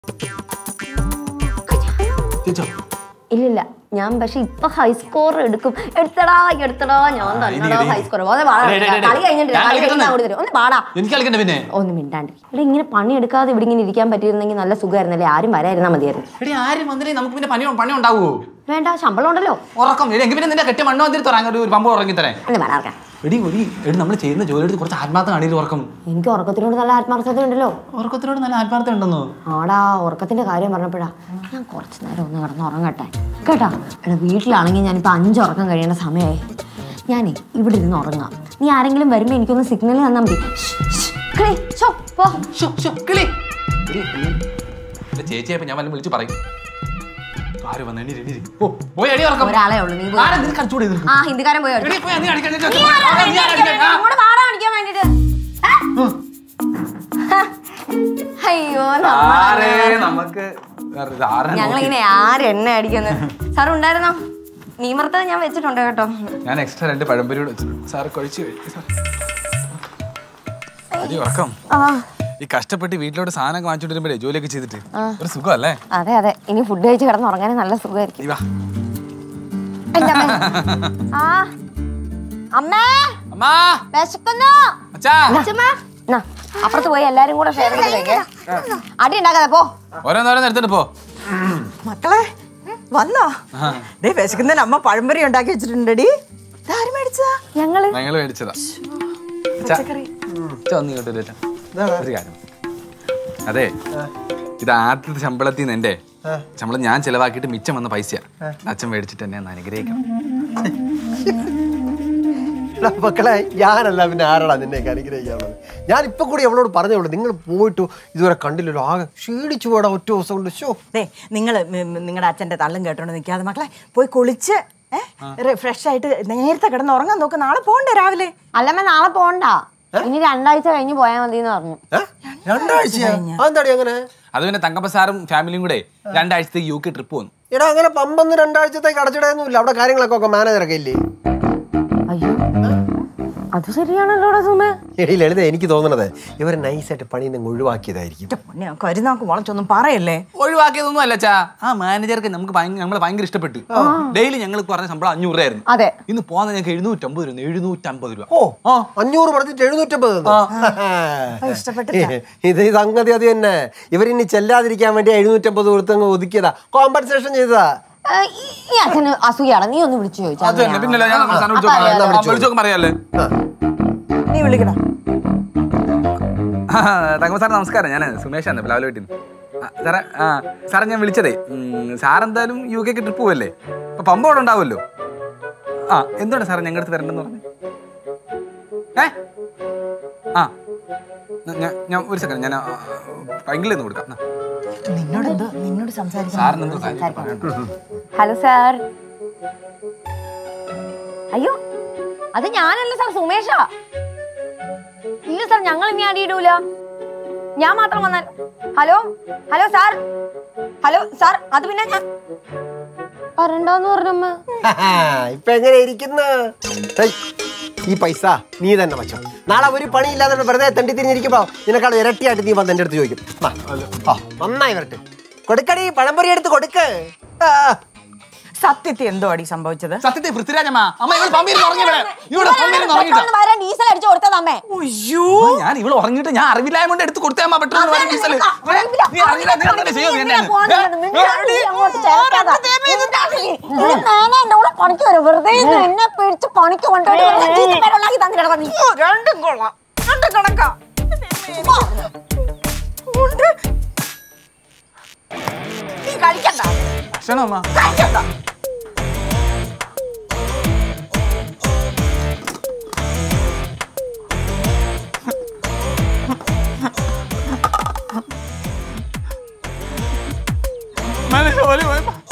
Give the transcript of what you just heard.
ജയിച്ചോ ഇല്ലില്ല ഞാൻ പക്ഷെ ഇപ്പൊ ഹൈ സ്കോർ എടുക്കും എടുത്തടാ എടുത്തടാ ഞാൻ ആ, ഇനി തന്നെടാ ഇരി. ഹൈ സ്കോർ ഒന്ന് പാടാ ഡേ, ഡേ, ഡേ, ഡേ. കളി കഴിഞ്ഞിട്ടില്ല ഞാൻ കളി കളിക്കട്ടെ. കഴിഞ്ഞാൽ അങ്ങോട്ട് തരും ഒന്ന് പാടാ എനിക്ക് കളിക്കണ്ട പിന്നെ ഒന്ന് മിണ്ടാണ്ട് ഇവിടെ ഇങ്ങനെ പണി എടുക്കാതെ ഇവിടെ ഇങ്ങനെ ഇരിക്കാൻ പറ്റിയിരുന്നെങ്കിൽ നല്ല സുഖമായിരുന്നല്ലേ ആരും വരായിരുന്നാ മതിയായിരുന്നു എടി ആരും വന്നിട്ട് നമുക്ക് പിന്നെ പണി പണി ഉണ്ടാവുമോ വേണ്ട ശമ്പളം ഉണ്ടല്ലോ ഉറക്കം എടി, എങ്കിൽ പിന്നെ നിന്റെ കെട്ടി മണ്ണ് വന്നിട്ട് തരാൻ ഒരു പമ്പ് ഉറങ്ങി തരാൻ എന്ന് പറയാർക്കാം എടി ഒരു എടി നമ്മൾ ചെയ്യുന്ന ജോലി എടുത്ത് കുറച്ച് ആത്മാർത്ഥം കാണിയിട്ട് ഉറക്കം എനിക്ക് ഉറക്കത്തിനോട് നല്ല ആത്മാർത്ഥത ഉണ്ടല്ലോ ഉറക്കത്തിനോട് നല്ല ആത്മാർത്ഥം ഉണ്ടെന്നോ ആടാ ഉറക്കത്തിന്റെ കാര്യം പറഞ്ഞപ്പോഴാ ഞാൻ കുറച്ച് നേരം ഒന്ന് കിടന്ന് ഉറങ്ങട്ടെ കേട്ടാ എടാ വീട്ടിലാണെങ്കിൽ ഞാനിപ്പോ അഞ്ചുറക്കം കഴിയേണ്ട സമയമായി ഞാനേ ഇവിടെ ഇരുന്ന് ഉറങ്ങാം നീ ആരെങ്കിലും വരുമ്പോ എനിക്കൊന്ന് സിഗ്നൽ തന്നാ മതി ഷ്, ഷ്, കിളി, ഷോ, പോ. ശോ, ശോ, കിളി. എടി, നീ- എന്റെ ചേച്ചിയെ ഞാൻ വല്ല വിളിച്ച് പറയും ആര് വന്ന് എണീര്, എണീര്. ഓ, പോയി എടി ഉറക്കം. ഒരാളെ ഉള്ളൂ നീ പോയി. ആരാ നിനക്ക് കളിച്ചൂടെ ഇതിന്? ആ ഹിന്ദിക്കാരൻ പോയി എടി, പോയി, നീ അടിക്കാൻ, നീ നീ അടിക്കാൻ. ആരാ ആ, നീ എന്നെ അടിക്കാൻ, അടിക്കാൻ? ആ. ഇങ്ങോട്ട് വാടാ അടിക്കാൻ വേണ്ടിട്ട് അയ്യോ ആരേ നമുക്ക് വേറെ ഇത് ആരാ ഞങ്ങളിങ്ങനെ ആരെണ്ണ അടിക്കുന്നത് സാർ ഉണ്ടായിരുന്നോ മീമർത്തത് ഞാൻ വെച്ചിട്ടുണ്ട് കേട്ടോ ഞാൻ എക്സ്ട്രാ രണ്ട് പഴംപൊരി കൂടെ വെച്ചിട്ടുണ്ട് സാറ് കഴിച്ചു കഴിക്കും സാർ അതി ഉറക്കം ആ ഈ കഷ്ടപ്പെട്ട് വീട്ടിലോട്ട് സാധനം വാങ്ങിച്ചോണ്ട് വരുമ്പോഴേ ജോലിയൊക്കെ ചെയ്തിട്ട് ഒരു സുഖമല്ലേ അതെ അതെ ഇനി ഫുഡ് കഴിച്ച് കിടന്ന് ഉറങ്ങാൻ നല്ല സുഖമായിരിക്കും നീ വാ എന്റെ അമ്മേ. ആ അമ്മേ അമ്മാ വിശക്കുന്നു അച്ഛാ അച്ഛമ്മ. നാ, അപ്പുറത്ത് പോയി എല്ലാരും കൂടെ ഷെയർ ചെയ്ത് കഴിക്കേ അടി ഉണ്ടാക്കാതെ പോ ഓരോന്നോരോന്ന് എടുത്തിട്ട് പോ മക്കളെ വന്നോ ഡേ വിശക്കുന്നതിന് അമ്മ പഴംപൊരി ഉണ്ടാക്കി വെച്ചിട്ടുണ്ടടി ഇതാര് മേടിച്ചതാ ഞങ്ങള് ഞങ്ങൾ മേടിച്ചതാ അച്ഛാ അച്ഛാ ഒന്ന് ഇങ്ങോട്ട് വരൂ അച്ഛാ. ഒരു കാര്യം അതെ ഇത് ആദ്യത്തെ ശമ്പളത്തിൽ നിന്ന് എന്റെ ശമ്പളം ഞാൻ ചെലവാക്കിയിട്ട് മിച്ചം വന്ന പൈസ അച്ഛൻ മേടിച്ചിട്ട് എന്നെ ഒന്ന് അനുഗ്രഹിക്കണം എടാ മക്കളെ ഞാനല്ല പിന്നെ ആരാടാ നിന്നെയൊക്കെ അനുഗ്രഹിക്കാനുള്ളത് ഞാൻ ഇപ്പൊ കൂടി അവളോട് പറഞ്ഞോളൂ നിങ്ങൾ പോയിട്ട് ഇതുവരെ കണ്ടില്ലല്ലോ ആകെ ക്ഷീണിച്ചു പോടാ ഒറ്റ ദിവസം കൊണ്ട് ഷോ ദേ നിങ്ങൾ നിങ്ങളുടെ അച്ഛന്റെ തള്ളും കേട്ടോണ്ട് നിൽക്കാതെ മക്കളെ പോയി കുളിച്ച് ഫ്രഷ് ആയിട്ട് നേരത്തെ കിടന്ന് ഉറങ്ങാൻ നോക്ക് നാളെ പോണ്ടേ രാവിലെ അല്ലമ്മ നാളെ പോണ്ട ഇനി രണ്ടാഴ്ച കഴിഞ്ഞ് പോയാൽ മതി എന്ന് പറഞ്ഞു രണ്ടാഴ്ചയാ അതെന്താടി അങ്ങനെ അത് പിന്നെ തങ്കപ്പ സാറും ഫാമിലിയും കൂടെ രണ്ടാഴ്ചത്തേക്ക് യു കെ ട്രിപ്പ് വന്നു എടാ അങ്ങനെ പമ്പൊന്നും രണ്ടാഴ്ചത്തേക്ക് അടച്ചിടയൊന്നുമില്ല അവിടെ കാര്യങ്ങളൊക്കെ ഒക്കെ മാനേജറൊക്കെ ഇല്ലേ അയ്യോ അത് ശരിയാണല്ലോ സുമേ എടി ലളിത എനിക്ക് തോന്നണത് ഇവർ നൈസായിട്ട് പണി നിങ്ങൾ ഒഴിവാക്കിയതായിരിക്കും എന്റെ പൊന്നെ കരുനാക്ക് മുളച്ചൊന്നും പറയല്ലേ ഒഴിവാക്കിയതൊന്നും അല്ല ചാ ആ മാനേജർക്ക് നമുക്ക് നമ്മളെ ഭയങ്കര ഇഷ്ടപ്പെട്ടു ഡെയിലി ഞങ്ങൾ പറഞ്ഞ ശമ്പളം അഞ്ഞൂറ് രൂപയായിരുന്നു അതെ ഇന്ന് പോകുന്ന ഞങ്ങൾക്ക് എഴുന്നൂറ്റമ്പത് രൂപ എഴുന്നൂറ്റമ്പത് രൂപ ഓ അഞ്ഞൂറ് പറഞ്ഞിട്ട് എഴുന്നൂറ്റമ്പത് ഇത് ഈ സംഗതി അത് തന്നെ ഇവരിനി ചെല്ലാതിരിക്കാൻ വേണ്ടി എഴുന്നൂറ്റമ്പത് കൊടുത്ത് അങ്ങ് ഒതുക്കിയതാ കോമ്പൻസേഷൻ ചെയ്തതാ ഏ, ഈ- ഈ അച്ഛന് അസൂയാണ് നീ ഒന്ന് വിളിച്ചു ചോദിച്ചാ അത് തന്നെ പിന്നല്ല ഞാൻ നമ്മുടെ സാധനം വിളിച്ചു അപ്പൊ അറിയാലോ. നോക്കാം. വിളിച്ചു നോക്കുമ്പോ അറിയാല്ലേ നീ വിളിക്കടാ തങ്കപ്പ സാർ നമസ്കാരം ഞാൻ സുമേഷാണ് പ്ലാവിലെ വീട്ടിൽ നിന്ന് സാറേ ആ സാറേ ഞാൻ വിളിച്ചതേ സാർ എന്തായാലും യു കെക്ക് ട്രിപ്പ് പോവല്ലേ അപ്പൊ പമ്പ അവിടെ ഉണ്ടാവുമല്ലോ ആ എന്തുകൊണ്ട് സാറേ ഞങ്ങളുടെ അടുത്ത് വരണ്ടെന്ന് പറഞ്ഞു ഏ ആ ഞാൻ ഞാൻ ഒരു സെക്കൻഡ് ഞാൻ പൈങ്കിളിൽ നിന്ന് കൊടുക്കാം നിന്നോട് എന്തോ നിന്നോട് സംസാരിക്കാൻ സാറിന് എന്തോ കാര്യം പറയാനുണ്ട്. ഹലോ സാർ അയ്യോ അത് ഞാനല്ല സാർ സുമേഷാ ഇല്ല സാർ ഞങ്ങൾ ഇനി അടിയിടൂല ഞാൻ മാത്രം വന്നാൽ hello hello sir hello sir അത് പിന്നെ ഞാൻ വരണ്ടോന്ന് പറഞ്ഞമ്മ ഇപ്പൊ എങ്ങനെ ഇരിക്കുന്നു ഹേയ്, ഈ പൈസ നീ തന്നെ വച്ചോ നാളെ ഒരു പണിയില്ലാതെ വെറുതെ തണ്ടി തിരിഞ്ഞിരിക്കുമ്പോ നിനക്കാൾ ഇരട്ടിയായിട്ട് നീ വന്ന് എന്റെ അടുത്ത് ചോദിക്കും വാ. ആ, നന്നായി വരട്ടെ കൊടുക്കടി പഴംപൊരി എടുത്ത് കൊടുക്ക് ആ. സത്യത്തിൽ എന്തോ അടി സംഭവിച്ചത് സത്യത്തെ പൃഥ്വിരാജമ്മ അമ്മ ഇവള് പമ്പിരുന്ന് ഉറങ്ങിവിടെ ഇവിടെ പമ്പിരുന്ന് ഉറങ്ങിട്ടോ ഡീസൽ അടിച്ചു കൊടുത്തതമ്മേ അയ്യോ അമ്മ, ഞാൻ ഇവള് ഉറങ്ങിയിട്ട് ഞാൻ അറിവില്ലായ്മ കൊണ്ട് എടുത്ത് കൊടുത്തേ അമ്മ പെട്ടെന്ന് വരും ഡീസല്. നീ അറിയില്ല നീ അങ്ങനെ ചെയ്യോ നീ എന്നെ? പണിക്ക് വരും വെറുതെ ഇരുന്ന് എന്നെ പേടിച്ച് പണിക്ക് കൊണ്ടുപോയി രണ്ടും കൊള്ളാം രണ്ടും കണക്കാ ഉണ്ട്. നീ കഴിക്കണ്ട ഭക്ഷണം അമ്മ കഴിക്കണ്ട മാനേജർ ജോലി പോയപ്പോ